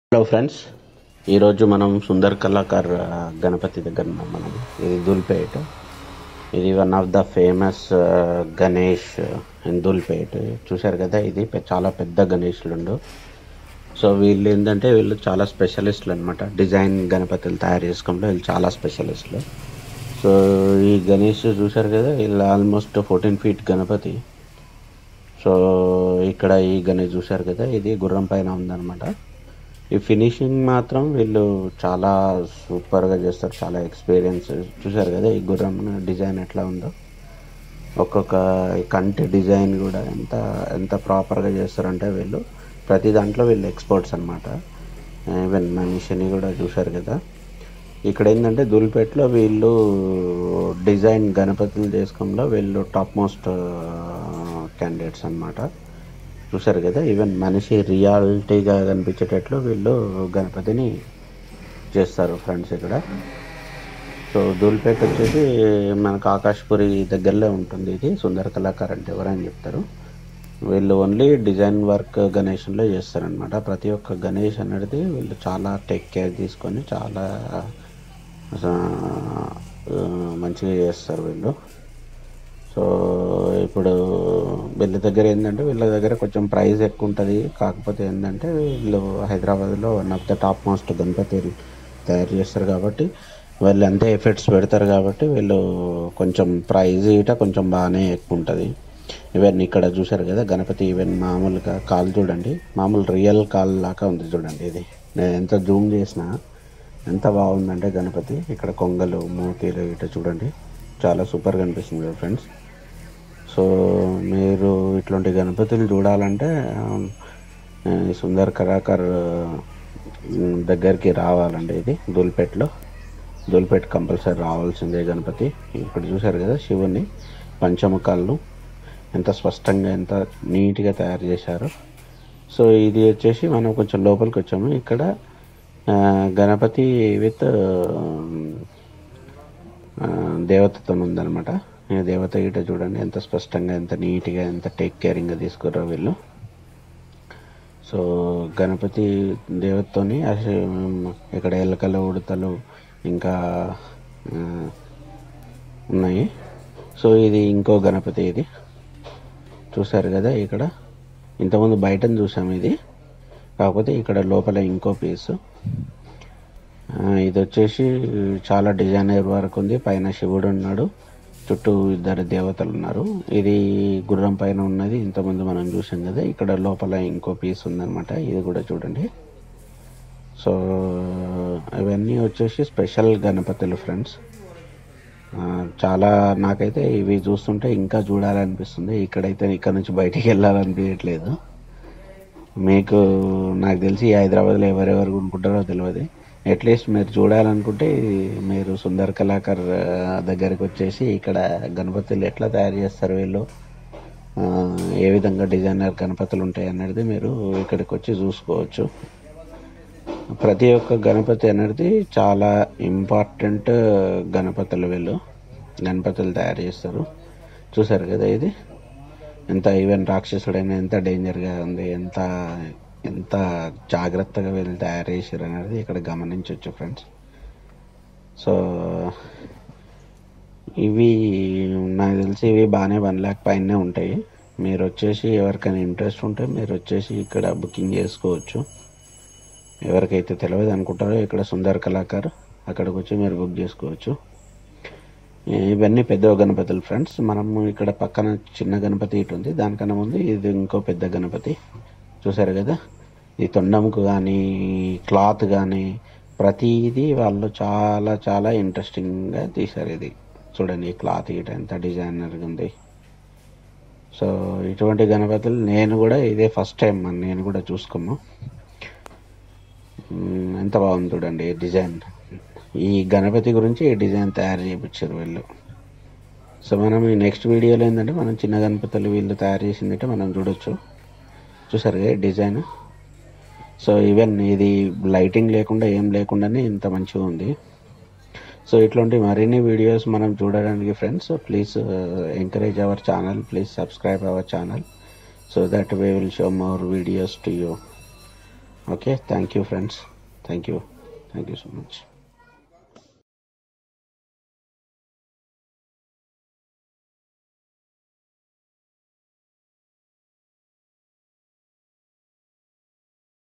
hello friends ఈరోజు మనం సుందర్ కళాకార్ ఆ, గణపతి దగ్గర ఉన్నాం మనం ఇది దుల్పేట్ ఇది one of the famous Ganesh in Dhoolpet చూశారు కదా ఇది పె- చాలా పెద్ద గణేష్లుండు సో వీళ్ళు ఏంటంటే వీళ్ళు చాలా స్పెషలిస్టులు అనమాట డిజైన్ గణపతులు తయారు చేసుకోవడంలో వీళ్ళు చాలా స్పెషలిస్టులు సో ఈ గణేష్ చూశారు కదా వీళ్ళు almost fourteen feet Ganapati so ఇక్కడ ఈ గణేష్ చూశారు కదా ఇది గుర్రం పైన ఉందన్నమాట ఈ ఫినిషింగ్ మాత్రం వీళ్ళు చాలా సూపర్గా చేస్తారు చాలా ఎక్స్పీరియన్స్ చూశారు కదా ఈ గుర్రం డిజైన్ ఎట్లా ఉందో ఒక్కొక్క కంటి డిజైన్ కూడా ఎంత ఎంత ప్రాపర్గా చేస్తారంటే వీళ్ళు ప్రతి దాంట్లో వీళ్ళు ఎక్స్పర్ట్స్ అనమాట ఈవెన్ మనిషిని కూడా చూశారు కదా ఇక్కడ ఏంటంటే దుల్పేట్లో వీళ్ళు డిజైన్ గణపతులు చేసుకోవడంలో వీళ్ళు టాప్ మోస్ట్ క్యాండిడేట్స్ అన్నమాట చూశారు కదా ఈవెన్ మనిషి రియాలిటీగా కనిపించేటట్లు వీళ్ళు గణపతిని చేస్తారు ఫ్రెండ్స్ ఇక్కడ సో ధూల్పేట వచ్చేసి మనకు ఆకాష్పురి దగ్గరలో ఉంటుంది ఇది సుందర కళాకార్ అంటే ఎవరని చెప్తారు వీళ్ళు ఓన్లీ డిజైన్ వర్క్ గణేషన్లో చేస్తారనమాట ప్రతి ఒక్క గణేష్ అనేది వీళ్ళు చాలా టేక్ కేర్ తీసుకొని చాలా ఆ, మంచిగా చేస్తారు వీళ్ళు సో ఇప్పుడు వీళ్ళ దగ్గర ఏంటంటే వీళ్ళ దగ్గర కొంచెం ప్రైస్ ఎక్కువ ఉంటుంది కాకపోతే ఏంటంటే వీళ్ళు హైదరాబాద్లో one of the top most Ganapati తయారు చేస్తారు కాబట్టి వాళ్ళు అంతే ఎఫెక్ట్స్ పెడతారు కాబట్టి వీళ్ళు కొంచెం ప్రైజ్ ఇట కొంచెం బాగానే ఎక్కువ ఉంటుంది ఈవెన్ ఇక్కడ చూశారు కదా గణపతి ఈవెన్ మామూలుగా కాల్ చూడండి మామూలు రియల్ కాల్ లాగా ఉంది చూడండి ఇది నేను ఎంత జూమ్ చేసినా ఎంత బాగుందంటే గణపతి ఇక్కడ కొంగలు మూతీలు ఇట చూడండి చాలా సూపర్గా అనిపిస్తుంది కదా ఫ్రెండ్స్ సో మీరు ఇట్లాంటి గణపతులు చూడాలంటే ఆ, ఈ సుందర్ కళాకార్ ఉమ్, దగ్గరికి రావాలండి ఇది దూల్పేట్లో దూల్పేట్ కంపల్సరీ రావాల్సిందే గణపతి ఇక్కడ చూశారు కదా శివుని పంచముఖాలను ఎంత స్పష్టంగా ఎంత నీట్గా తయారు చేశారు సో ఇది వచ్చేసి మనం కొంచెం లోపలికి వచ్చాము ఇక్కడ ఆ, గణపతి విత్ దేవతతో ఉందన్నమాట ఈ దేవత గిట చూడండి ఎంత స్పష్టంగా ఎంత నీట్గా ఎంత టేక్ కేరింగ్గా తీసుకుర్రో వీళ్ళు సో గణపతి దేవతతోని అసలు ఇక్కడ ఎలకలు ఉడతలు ఇంకా ఆ, ఉన్నాయి సో ఇది ఇంకో గణపతి ఇది చూసారు కదా ఇక్కడ ఇంతకుముందు బయటను చూసాము ఇది కాకపోతే ఇక్కడ లోపల ఇంకో పీసు ఆ, ఇది వచ్చేసి చాలా డిజైనర్ వర్క్ ఉంది పైన శివుడు ఉన్నాడు చుట్టూ ఇద్దరు దేవతలు ఉన్నారు ఇది గుర్రం పైన ఉన్నది ఇంతకుముందు మనం చూసాం కదా ఇక్కడ లోపల ఇంకో పీస్ ఉందన్నమాట ఇది కూడా చూడండి సో ఇవన్నీ వచ్చేసి స్పెషల్ గణపతులు ఫ్రెండ్స్ ఆ, చాలా నాకైతే ఇవి చూస్తుంటే ఇంకా చూడాలనిపిస్తుంది ఇక్కడైతే ఇక్కడ నుంచి బయటికి వెళ్ళాలనిపించట్లేదు మీకు నాకు తెలిసి హైదరాబాద్లో ఎవరెవరు కొనుక్కుంటారో తెలియదు అట్లీస్ట్ మీరు చూడాలనుకుంటే మీరు సుందర్ కళాకార్ ఆ, దగ్గరికి వచ్చేసి ఇక్కడ గణపతులు ఎట్లా తయారు చేస్తారు వీళ్ళు ఆ, ఏ విధంగా డిజైనర్ గణపతులు ఉంటాయి అనేది మీరు ఇక్కడికి వచ్చి చూసుకోవచ్చు ప్రతి ఒక్క గణపతి అనేది చాలా ఇంపార్టెంట్ గణపతులు వీళ్ళు గణపతులు తయారు చేస్తారు చూసారు కదా ఇది ఎంత ఈవెన్ రాక్షసుడైనా ఎంత డేంజర్గా ఉంది ఎంత ఎంత జాగ్రత్తగా వీళ్ళు తయారు చేశారు అనేది ఇక్కడ గమనించవచ్చు ఫ్రెండ్స్ సో ఇవి నాకు తెలిసి ఇవి బాగానే వన్ ల్యాక్ పైనే ఉంటాయి మీరు వచ్చేసి ఎవరికైనా ఇంట్రెస్ట్ ఉంటే మీరు వచ్చేసి ఇక్కడ బుకింగ్ చేసుకోవచ్చు ఎవరికైతే తెలియదు అనుకుంటారో ఇక్కడ సుందర్ కళాకార్ అక్కడికి వచ్చి మీరు బుక్ చేసుకోవచ్చు ఇవన్నీ పెద్ద గణపతులు ఫ్రెండ్స్ మనము ఇక్కడ పక్కన చిన్న గణపతి ఇటు ఉంది దానికన్నా ముందు ఇది ఇంకో పెద్ద గణపతి చూసారు కదా ఈ తొండంకు కానీ క్లాత్ కానీ ప్రతిదీ వాళ్ళు చాలా చాలా ఇంట్రెస్టింగ్గా తీశారు ఇది చూడండి ఈ క్లాత్ ఇట ఎంత డిజైనర్గా ఉంది సో ఇటువంటి గణపతులు నేను కూడా ఇదే ఫస్ట్ టైం నేను కూడా చూసుకోము మ్మ్, ఎంత బాగుంది చూడండి ఈ డిజైన్ ఈ గణపతి గురించి ఈ డిజైన్ తయారు చేయించారు వీళ్ళు సో మనం ఈ నెక్స్ట్ వీడియోలో ఏంటంటే మనం చిన్న గణపతులు వీళ్ళు తయారు చేసిందంటే మనం చూడొచ్చు చూసారు కదా డిజైన్ సో ఈవెన్ ఇది లైటింగ్ లేకుండా ఏం లేకుండానే ఇంత మంచిగా ఉంది సో ఇట్లాంటి మరిన్ని వీడియోస్ మనం చూడడానికి friends please encourage our channel please subscribe our channel so that we will show more videos to you okay thank you friends thank you thank you so much